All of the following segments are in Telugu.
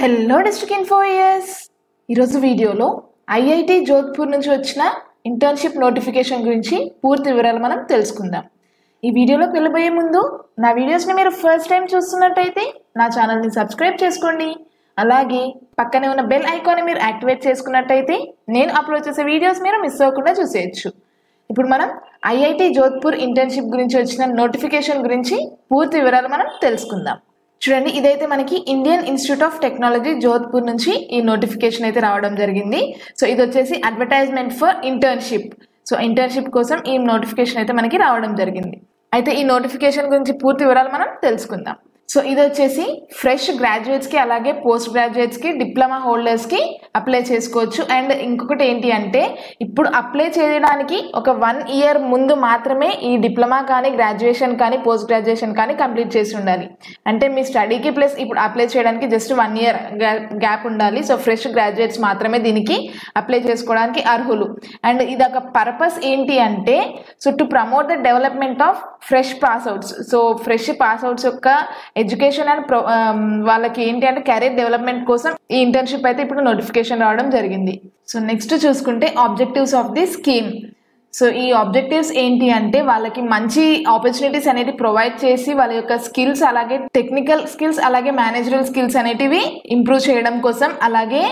హలో డిస్ట్రిక్ట్ ఇన్ఫోయర్స్ ఈరోజు వీడియోలో ఐఐటి జోధ్పూర్ నుంచి వచ్చిన ఇంటర్న్షిప్ నోటిఫికేషన్ గురించి పూర్తి వివరాలు మనం తెలుసుకుందాం ఈ వీడియోలోకి వెళ్ళబోయే ముందు నా వీడియోస్ని మీరు ఫస్ట్ టైం చూస్తున్నట్టయితే నా ఛానల్ని సబ్స్క్రైబ్ చేసుకోండి అలాగే పక్కనే ఉన్న బెల్ ఐకాన్ని మీరు యాక్టివేట్ చేసుకున్నట్టయితే నేను అప్లోడ్ చేసే వీడియోస్ మీరు మిస్ అవ్వకుండా చూసేయచ్చు ఇప్పుడు మనం ఐఐటి జోధ్పూర్ ఇంటర్న్షిప్ గురించి వచ్చిన నోటిఫికేషన్ గురించి పూర్తి వివరాలు మనం తెలుసుకుందాం చూడండి ఇదైతే మనకి Indian Institute of Technology Jodhpur నుంచి ఈ నోటిఫికేషన్ అయితే రావడం జరిగింది సో ఇది వచ్చేసి advertisement for internship so internship కోసం ఈ నోటిఫికేషన్ అయితే మనకి రావడం జరిగింది అయితే ఈ నోటిఫికేషన్ గురించి పూర్తి వివరాలు మనం తెలుసుకుందాం సో ఇది వచ్చేసి ఫ్రెష్ గ్రాడ్యుయేట్స్కి అలాగే పోస్ట్ గ్రాడ్యుయేట్స్కి డిప్లొమా హోల్డర్స్కి అప్లై చేసుకోవచ్చు అండ్ ఇంకొకటి ఏంటి అంటే ఇప్పుడు అప్లై చేయడానికి ఒక వన్ ఇయర్ ముందు మాత్రమే ఈ డిప్లొమా కానీ గ్రాడ్యుయేషన్ కానీ పోస్ట్ గ్రాడ్యుయేషన్ కానీ కంప్లీట్ చేసి ఉండాలి అంటే మీ స్టడీకి ప్లస్ ఇప్పుడు అప్లై చేయడానికి జస్ట్ వన్ ఇయర్ గ్యాప్ ఉండాలి సో ఫ్రెష్ గ్రాడ్యుయేట్స్ మాత్రమే దీనికి అప్లై చేసుకోవడానికి అర్హులు అండ్ ఇది ఒక పర్పస్ ఏంటి అంటే so to promote the development of fresh pass outs so fresh pass outs యొక్క ఎడ్యుకేషన్ అండ్ ప్రో వాళ్ళకి ఏంటి అంటే కెరీర్ డెవలప్మెంట్ కోసం ఈ ఇంటర్న్షిప్ అయితే ఇప్పుడు నోటిఫికేషన్ రావడం జరిగింది సో నెక్స్ట్ చూసుకుంటే objectives of the scheme so ఈ ఆబ్జెక్టివ్స్ ఏంటి అంటే వాళ్ళకి మంచి ఆపర్చునిటీస్ అనేది ప్రొవైడ్ చేసి వాళ్ళ యొక్క స్కిల్స్ అలాగే టెక్నికల్ స్కిల్స్ అలాగే మేనేజరల్ స్కిల్స్ అనేటివి ఇంప్రూవ్ చేయడం కోసం అలాగే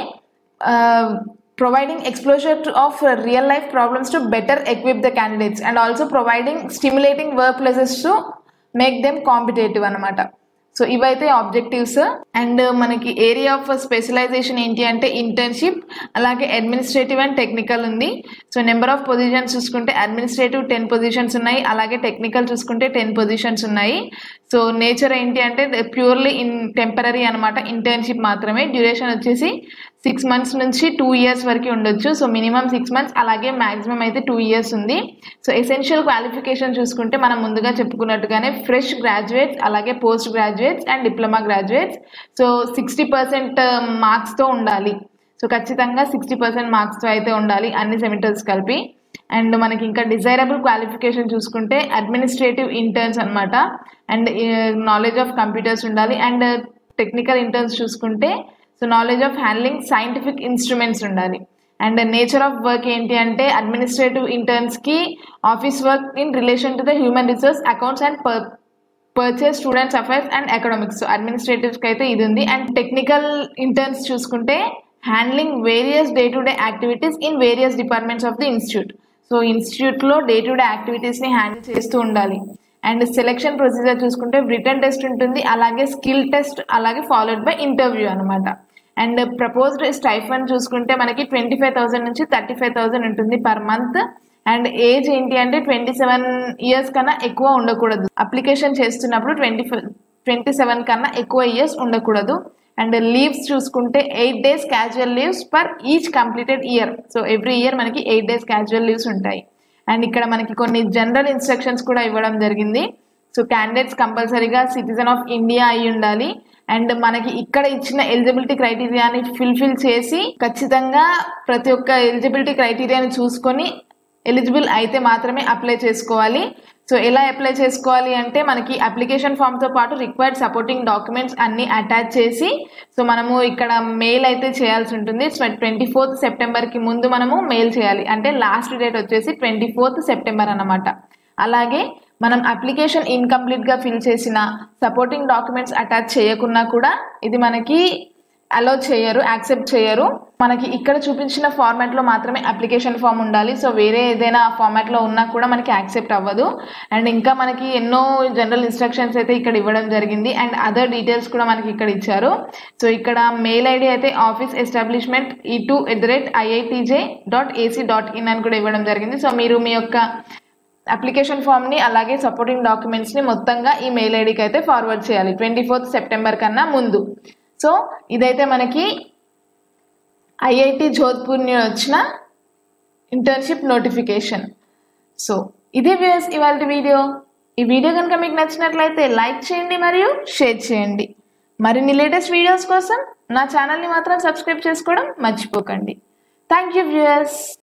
providing exposure to, of uh, real life problems to better equip the candidates and also providing stimulating workplaces to make them competitive అనమాట సో ఇవైతే ఆబ్జెక్టివ్స్ అండ్ మనకి ఏరియా ఆఫ్ స్పెషలైజేషన్ ఏంటి అంటే ఇంటర్న్షిప్ అలాగే అడ్మినిస్ట్రేటివ్ అండ్ టెక్నికల్ ఉంది సో నెంబర్ ఆఫ్ పొజిషన్స్ చూసుకుంటే అడ్మినిస్ట్రేటివ్ టెన్ పొజిషన్స్ ఉన్నాయి అలాగే టెక్నికల్ చూసుకుంటే టెన్ పొజిషన్స్ ఉన్నాయి సో నేచర్ ఏంటి అంటే ప్యూర్లీ ఇన్ టెంపరీ అనమాట ఇంటర్న్షిప్ మాత్రమే డ్యూరేషన్ వచ్చేసి సిక్స్ మంత్స్ నుంచి టూ ఇయర్స్ వరకు ఉండొచ్చు సో మినిమం సిక్స్ మంత్స్ అలాగే మాక్సిమం అయితే టూ ఇయర్స్ ఉంది సో ఎసెన్షియల్ క్వాలిఫికేషన్ చూసుకుంటే మనం ముందుగా చెప్పుకున్నట్టుగానే ఫ్రెష్ గ్రాడ్యుయేట్స్ అలాగే post graduates and diploma graduates so sixty percent మార్క్స్తో ఉండాలి సో ఖచ్చితంగా సిక్స్టీ పర్సెంట్ మార్క్స్తో అయితే ఉండాలి అన్ని సెమిటర్స్ కలిపి అండ్ మనకి ఇంకా డిజైరబుల్ క్వాలిఫికేషన్ చూసుకుంటే అడ్మినిస్ట్రేటివ్ ఇంటర్న్స్ అనమాట అండ్ నాలెడ్జ్ ఆఫ్ కంప్యూటర్స్ ఉండాలి అండ్ టెక్నికల్ ఇంటర్న్స్ చూసుకుంటే so knowledge of handling scientific instruments ఉండాలి అండ్ నేచర్ ఆఫ్ వర్క్ ఏంటి అంటే అడ్మినిస్ట్రేటివ్ ఇంటర్న్స్కి office work in relation to the human resource accounts and purchase students affairs and economics so అడ్మినిస్ట్రేటివ్స్కి అయితే ఇది ఉంది అండ్ టెక్నికల్ ఇంటర్న్స్ చూసుకుంటే handling various day to day activities in various departments of the institute so ఇన్స్టిట్యూట్లో డే టు డే యాక్టివిటీస్ని హ్యాండిల్ చేస్తూ ఉండాలి అండ్ సెలెక్షన్ ప్రొసీజర్ చూసుకుంటే రిటర్న్ టెస్ట్ ఉంటుంది అలాగే స్కిల్ టెస్ట్ అలాగే ఫాలోడ్ బై ఇంటర్వ్యూ అనమాట అండ్ ప్రపోజ్డ్ స్టైఫన్ చూసుకుంటే మనకి ట్వంటీ ఫైవ్ థౌసండ్ నుంచి థర్టీ ఫైవ్ థౌసండ్ ఉంటుంది పర్ మంత్ అండ్ ఏజ్ ఏంటి అంటే ట్వంటీ సెవెన్ ఇయర్స్ కన్నా ఎక్కువ ఉండకూడదు అప్లికేషన్ చేస్తున్నప్పుడు ట్వంటీ ట్వంటీ సెవెన్ కన్నా ఎక్కువ ఇయర్స్ ఉండకూడదు అండ్ లీవ్స్ చూసుకుంటే eight days casual leaves per each completed year so every year మనకి ఎయిట్ డేస్ క్యాజువల్ లీవ్స్ ఉంటాయి అండ్ ఇక్కడ మనకి కొన్ని జనరల్ ఇన్స్ట్రక్షన్స్ కూడా ఇవ్వడం జరిగింది సో క్యాండిడేట్స్ కంపల్సరీగా సిటిజన్ ఆఫ్ ఇండియా అయి ఉండాలి అండ్ మనకి ఇక్కడ ఇచ్చిన ఎలిజిబిలిటీ క్రైటీరియాని ఫిల్ఫిల్ చేసి ఖచ్చితంగా ప్రతి ఒక్క ఎలిజిబిలిటీ క్రైటీరియాని చూసుకొని ఎలిజిబుల్ అయితే మాత్రమే అప్లై చేసుకోవాలి సో ఎలా అప్లై చేసుకోవాలి అంటే మనకి అప్లికేషన్ ఫామ్తో పాటు రిక్వైర్డ్ సపోర్టింగ్ డాక్యుమెంట్స్ అన్ని అటాచ్ చేసి సో మనము ఇక్కడ మెయిల్ అయితే చేయాల్సి ఉంటుంది ట్వంటీ ఫోర్త్ సెప్టెంబర్కి ముందు మనము మెయిల్ చేయాలి అంటే లాస్ట్ డేట్ వచ్చేసి ట్వంటీ ఫోర్త్ సెప్టెంబర్ అనమాట అలాగే మనం అప్లికేషన్ ఇన్కంప్లీట్గా ఫిల్ చేసిన సపోర్టింగ్ డాక్యుమెంట్స్ అటాచ్ చేయకున్నా కూడా ఇది మనకి అలో చేయరు యాక్సెప్ట్ చేయరు మనకి ఇక్కడ చూపించిన ఫార్మాట్లో మాత్రమే అప్లికేషన్ ఫామ్ ఉండాలి సో వేరే ఏదైనా ఫార్మాట్లో ఉన్నా కూడా మనకి యాక్సెప్ట్ అవ్వదు అండ్ ఇంకా మనకి ఎన్నో జనరల్ ఇన్స్ట్రక్షన్స్ అయితే ఇక్కడ ఇవ్వడం జరిగింది అండ్ అదర్ డీటెయిల్స్ కూడా మనకి ఇక్కడ ఇచ్చారు సో ఇక్కడ మెయిల్ ఐడి అయితే office establishment E two at the rate IITJ dot AC dot in అని కూడా ఇవ్వడం జరిగింది సో మీరు మీ యొక్క అప్లికేషన్ ఫామ్ని అలాగే సపోర్టింగ్ డాక్యుమెంట్స్ని మొత్తంగా ఈ మెయిల్ ఐడికి అయితే ఫార్వర్డ్ చేయాలి ట్వంటీ ఫోర్త్ సెప్టెంబర్ కన్నా ముందు సో ఇదైతే మనకి ఐఐటి జోధ్పూర్ నుంచి వచ్చిన ఇంటర్న్షిప్ నోటిఫికేషన్ సో ఇదే వ్యూస్ ఇవాళ వీడియో ఈ వీడియో కనుక మీకు నచ్చినట్లయితే లైక్ చేయండి మరియు షేర్ చేయండి మరిన్ని లేటెస్ట్ వీడియోస్ కోసం నా ఛానల్ని మాత్రం సబ్స్క్రైబ్ చేసుకోవడం మర్చిపోకండి థ్యాంక్ యూ వ్యూయర్స్